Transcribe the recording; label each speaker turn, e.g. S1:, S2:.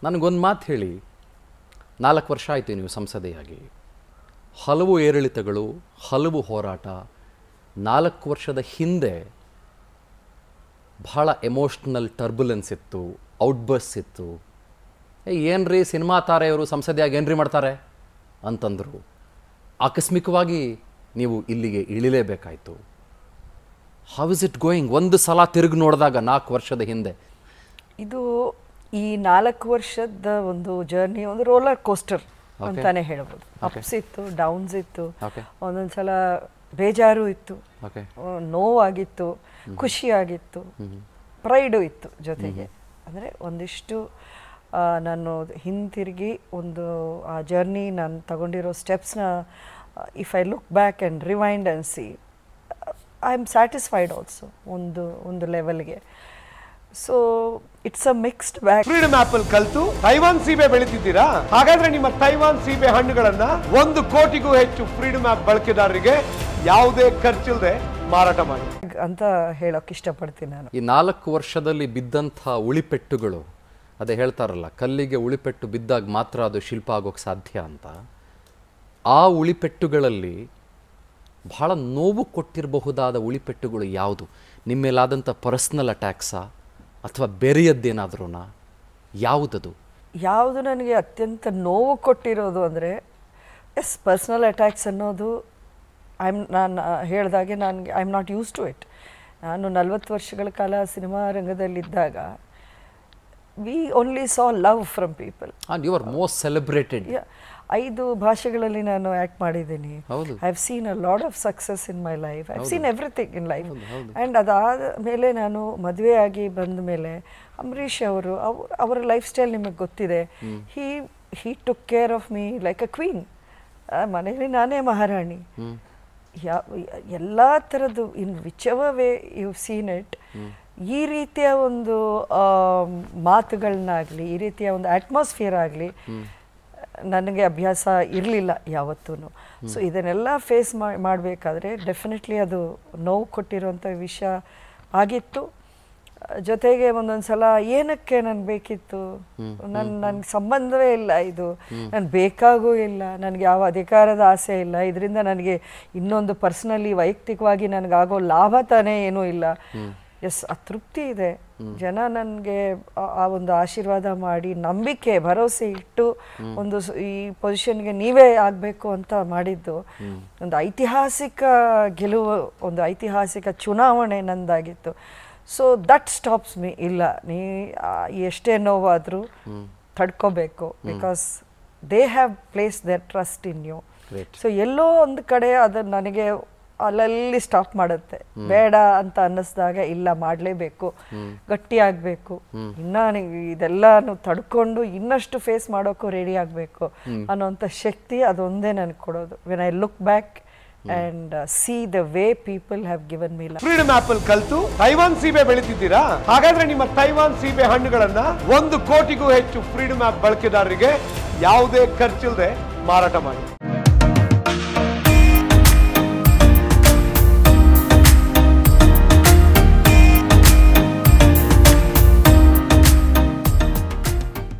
S1: ನನಗೊಂದು ಮಾತು ಹೇಳಿ ನಾಲ್ಕು ವರ್ಷ ಆಯಿತು ನೀವು ಸಂಸದೆಯಾಗಿ ಹಲವು ಏರಿಳಿತಗಳು ಹಲವು ಹೋರಾಟ ನಾಲ್ಕು ವರ್ಷದ ಹಿಂದೆ ಬಹಳ ಎಮೋಷ್ನಲ್ ಟರ್ಬುಲೆನ್ಸ್ ಇತ್ತು ಔಟ್ಬಸ್ ಇತ್ತು ಏ ಏನ್ರಿ ಸಿನಿಮಾ ತಾರೆಯವರು ಸಂಸದೆಯಾಗಿ ಏನ್ರಿ ಮಾಡ್ತಾರೆ ಅಂತಂದರು ಆಕಸ್ಮಿಕವಾಗಿ ನೀವು ಇಲ್ಲಿಗೆ ಇಳಿಲೇಬೇಕಾಯಿತು ಹೌ ಇಸ್ ಇಟ್ ಗೋಯಿಂಗ್ ಒಂದು ಸಲ ತಿರುಗಿ ನೋಡಿದಾಗ ನಾಲ್ಕು ವರ್ಷದ ಹಿಂದೆ
S2: ಇದು ಈ ನಾಲ್ಕು ವರ್ಷದ ಒಂದು ಜರ್ನಿ ಒಂದು ರೋಲರ್ ಕೋಸ್ಟರ್ ಅಂತಾನೆ ಹೇಳ್ಬೋದು ಅಪ್ಸ್ ಇತ್ತು ಡೌನ್ಸ್ ಇತ್ತು
S1: Okay.
S2: ಒಂದೊಂದ್ಸಲ ಬೇಜಾರು ಇತ್ತು
S1: ಓಕೆ
S2: ಆ, ನೋವಾಗಿತ್ತು ಖುಷಿಯಾಗಿತ್ತು ಪ್ರೈಡು ಇತ್ತು ಜೊತೆಗೆ ಅಂದರೆ ಒಂದಿಷ್ಟು ಆ, ನಾನು ಹಿಂತಿರುಗಿ ಒಂದು ಆ ಜರ್ನಿ ನಾನು ತಗೊಂಡಿರೋ ಸ್ಟೆಪ್ಸ್ನ if I look back and rewind and see I am satisfied also ಒಂದು ಒಂದು ಲೆವೆಲ್ಗೆ so it's a mixed bag
S3: freedom of ಅಲ್ಲಿ ಕಲ್ತು ತೈವಾನ್ ಸೀಬೆ ಬೆಳಿತಿದ್ದೀರಾ ಹಾಗಾದ್ರೆ ನಿಮ್ಮ ತೈವಾನ್ ಸೀಬೆ ಹಣ್ಣುಗಳನ್ನ ಒಂದು ಕೋಟಿಗೂ ಹೆಚ್ಚು ಫ್ರೀಡಮ್ ಆಪ್ ಬಳಕೆದಾರರಿಗೆ ಯಾವುದೇ ಖರ್ಚಿಲ್ಲದೆ ಮಾರಾಟ ಮಾಡಿ
S2: ಅಂತ ಹೇಳೋಕೆ ಇಷ್ಟಪಡ್ತೀನಿ ನಾನು
S1: ಈ ನಾಲ್ಕು ವರ್ಷದಲ್ಲಿ ಬಿದ್ದಂಥ ಉಳಿಪೆಟ್ಟುಗಳು ಅದೇ ಹೇಳ್ತಾರಲ್ಲ ಕಲ್ಲಿಗೆ ಉಳಿಪೆಟ್ಟು ಬಿದ್ದಾಗ ಮಾತ್ರ ಅದು ಶಿಲ್ಪ ಆಗೋಕ್ಕೆ ಸಾಧ್ಯ ಅಂತ ಆ ಉಳಿಪೆಟ್ಟುಗಳಲ್ಲಿ ಬಹಳ ನೋವು ಕೊಟ್ಟಿರಬಹುದಾದ ಉಳಿಪೆಟ್ಟುಗಳು ಯಾವುದು ನಿಮ್ಮ ಮೇಲಾದಂಥ ಪರ್ಸ್ನಲ್ ಅಟ್ಯಾಕ್ಸಾ ಅಥವಾ ಬೇರೆಯದ್ದೇನಾದ್ರೂ ಯಾವುದದು
S2: ಯಾವುದು ನನಗೆ ಅತ್ಯಂತ ನೋವು ಕೊಟ್ಟಿರೋದು ಅಂದರೆ ಎಸ್ ಪರ್ಸ್ನಲ್ ಅಟ್ಯಾಕ್ಸ್ ಅನ್ನೋದು ಐ ಆಮ್ ನಾನು ಹೇಳ್ದಾಗೆ ನನಗೆ I am not used to it ನಾನು ನಲ್ವತ್ತು ವರ್ಷಗಳ ಕಾಲ ಸಿನಿಮಾ ರಂಗದಲ್ಲಿದ್ದಾಗ we only saw love from people
S1: and you are most celebrated
S2: ಐದು ಭಾಷೆಗಳಲ್ಲಿ ನಾನು ಆ್ಯಕ್ಟ್ ಮಾಡಿದ್ದೀನಿ
S1: ಹೌದು.
S2: I have seen a lot of success in my life I have seen everything in life and ಅದಾದ ಮೇಲೆ ನಾನು ಮದುವೆಯಾಗಿ ಬಂದ ಮೇಲೆ ಅಂಬರೀಷ್ ಅವರು ಅವ್ರ ಅವರ ಲೈಫ್ ಸ್ಟೈಲ್ ನಿಮಗೆ ಗೊತ್ತಿದೆ he he took care of me like a queen ಮನೆಯಲ್ಲಿ ನಾನೇ ಮಹಾರಾಣಿ ಯಾ ಎಲ್ಲ ಥರದ್ದು in whichever way you seen it ಈ ರೀತಿಯ ಒಂದು ಮಾತುಗಳನ್ನಾಗಲಿ ಈ ರೀತಿಯ ಒಂದು ಅಟ್ಮಾಸ್ಫಿಯರ್ ಆಗಲಿ ನನಗೆ ಅಭ್ಯಾಸ ಇರಲಿಲ್ಲ ಯಾವತ್ತೂ ಸೊ ಇದನ್ನೆಲ್ಲ ಫೇಸ್ ಮಾಡಬೇಕಾದ್ರೆ ಡೆಫಿನೆಟ್ಲಿ ಅದು ನೋವು ಕೊಟ್ಟಿರೋಂಥ ವಿಷಯ ಆಗಿತ್ತು ಜೊತೆಗೆ ಒಂದೊಂದು ಸಲ ಏನಕ್ಕೆ ನನ್ಗೆ ಬೇಕಿತ್ತು ನನ್ನ ನನಗೆ ಸಂಬಂಧವೇ ಇಲ್ಲ ಇದು ನನ್ಗೆ ಬೇಕಾಗೂ ಇಲ್ಲ ನನಗೆ ಯಾವ ಅಧಿಕಾರದ ಆಸೆ ಇಲ್ಲ ಇದರಿಂದ ನನಗೆ ಇನ್ನೊಂದು ಪರ್ಸ್ನಲಿ ವೈಯಕ್ತಿಕವಾಗಿ ನನಗಾಗೋ ಲಾಭ ತಾನೇ ಏನೂ ಇಲ್ಲ ಎಸ್ ಅತೃಪ್ತಿ ಇದೆ ಜನ ನನಗೆ ಆ ಒಂದು ಆಶೀರ್ವಾದ ಮಾಡಿ ನಂಬಿಕೆ ಭರವಸೆ ಇಟ್ಟು ಒಂದು ಸ- ಈ ಪೊಸಿಷನ್ಗೆ ನೀವೇ ಆಗಬೇಕು ಅಂತ ಮಾಡಿದ್ದು ಒಂದು ಐತಿಹಾಸಿಕ ಗೆಲುವು ಒಂದು ಐತಿಹಾಸಿಕ ಚುನಾವಣೆ ನಂದಾಗಿತ್ತು ಸೊ ದಟ್ ಸ್ಟಾಪ್ಸ್ ಮೀ ಇಲ್ಲ ನೀ ಆ, ಎಷ್ಟೇ ನೋವಾದರೂ ತಡ್ಕೋಬೇಕು because they have place their trust in you
S1: Great.
S2: So ಎಲ್ಲೋ ಒಂದು ಕಡೆ ಅದು ನನಗೆ ಅಲ್ಲಲ್ಲಿ ಸ್ಟಾಪ್ ಮಾಡುತ್ತೆ ಬೇಡ ಅಂತ ಅನ್ನಿಸ್ದಾಗ ಇಲ್ಲ ಮಾಡಲೇಬೇಕು ಗಟ್ಟಿ ಆಗಬೇಕು ಇನ್ನ ನನಗೆ ಇದೆಲ್ಲಾನು ತಡ್ಕೊಂಡು ಇನ್ನಷ್ಟು ಫೇಸ್ ಮಾಡೋಕ್ಕೂ ರೆಡಿ ಆಗಬೇಕು ಅನ್ನೋಂಥ ಶಕ್ತಿ ಅದೊಂದೇ ನನಗೆ ಕೊಡೋದು when I look back and see the way people have given me
S3: freedom of ಅಲ್ಲಿ ಕಲ್ತು ತೈವಾನ್ ಸೀಬೆ ಬೆಳಿತಿದ್ದೀರಾ ಹಾಗಾದ್ರೆ ನಿಮ್ಮ ತೈವಾನ್ ಸೀಬೆ ಹಣ್ಣುಗಳನ್ನ ಒಂದು ಕೋಟಿಗೂ ಹೆಚ್ಚು ಫ್ರೀಡಮ್ ಆಪ್ ಬಳಕೆದಾರರಿಗೆ ಯಾವುದೇ ಖರ್ಚಿಲ್ಲದೆ ಮಾರಾಟ ಮಾಡಿ